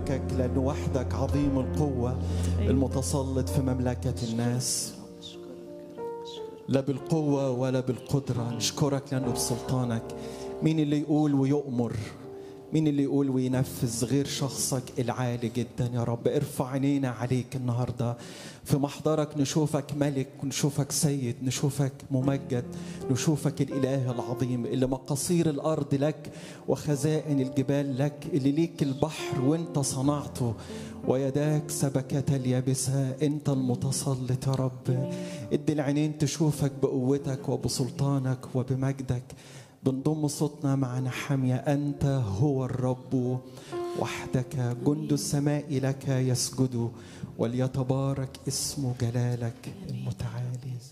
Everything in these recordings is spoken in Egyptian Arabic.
نباركك لأنه وحدك عظيم القوة المتسلط في مملكة الناس لا بالقوة ولا بالقدرة نشكرك لأنه بسلطانك مين اللي يقول ويؤمر مين اللي يقول وينفذ غير شخصك العالي جدا يا رب ارفع عينينا عليك النهارده في محضرك نشوفك ملك نشوفك سيد نشوفك ممجد نشوفك الاله العظيم اللي مقاصير الارض لك وخزائن الجبال لك اللي ليك البحر وانت صنعته ويداك سبكة اليابسة انت المتسلط يا رب ادي العينين تشوفك بقوتك وبسلطانك وبمجدك بنضم صوتنا مع نحمية أنت هو الرب وحدك جند السماء لك يسجد وليتبارك اسم جلالك المتعالي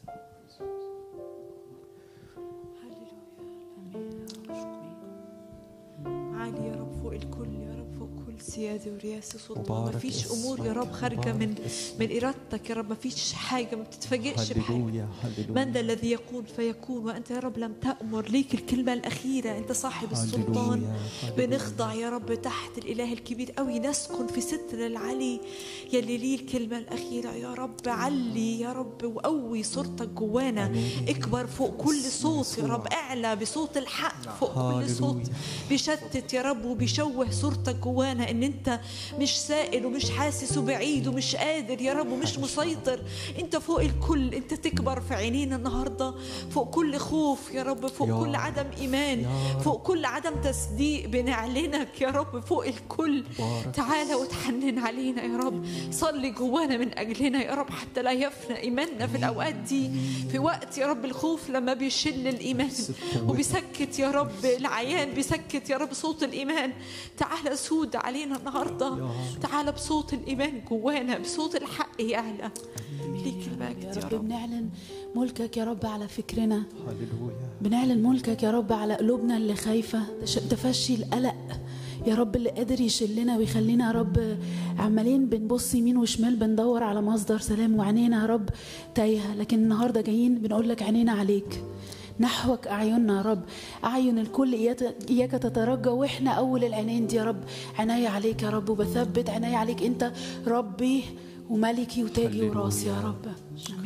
عالي يا رب فوق الكل يا رب فوق كل سيادة ورياسة سلطان مبارك ما فيش أمور يا اسمك، رب خارجة من مبارك اسمك. من إرادتك يا رب ما فيش حاجة ما بتتفاجئش بحاجة هللويا من ذا هللويا الذي يقول فيكون وأنت يا رب لم تأمر ليك الكلمة الأخيرة أنت صاحب السلطان هللويا، هللويا. بنخضع يا رب تحت الإله الكبير قوي نسكن في ستر العلي يلي ليه الكلمة الأخيرة يا رب علي يا رب وقوي صورتك جوانا اكبر فوق كل صوت يا رب اعلى بصوت الحق فوق كل هللويا. صوت بيشتت يا رب وبيشوه صورتك جوانا ان انت مش سائل ومش حاسس وبعيد ومش قادر يا رب ومش مسيطر انت فوق الكل انت تكبر في عينينا النهارده فوق كل خوف يا رب فوق يا كل عدم ايمان يا رب. فوق كل عدم تصديق بنعلنك يا رب فوق الكل بارك تعالى وتحنن علينا يا رب صلي جوانا من اجلنا يا رب حتى لا يفنى ايماننا في الاوقات دي في وقت يا رب الخوف لما بيشل الايمان وبيسكت يا رب العيان بيسكت يا رب صوت الايمان تعالى سود علينا النهارده تعالى بصوت الايمان جوانا بصوت الحق يعلى ليك المجد يا يا رب رب بنعلن ملكك يا رب على فكرنا هللويا بنعلن ملكك يا رب على قلوبنا اللي خايفة تش- تفشي القلق يا رب اللي قادر يشلنا ويخلينا يا رب عمالين بنبص يمين وشمال بندور على مصدر سلام وعينينا يا رب تايهة لكن النهاردة جايين بنقول لك عينينا عليك نحوك أعيننا يا رب أعين الكل إياك- إياك تترجى وإحنا أول العينين دي يا رب عناية عليك يا رب وبثبت عناية عليك أنت ربي وملكي وتاجي هللويا. وراسي يا رب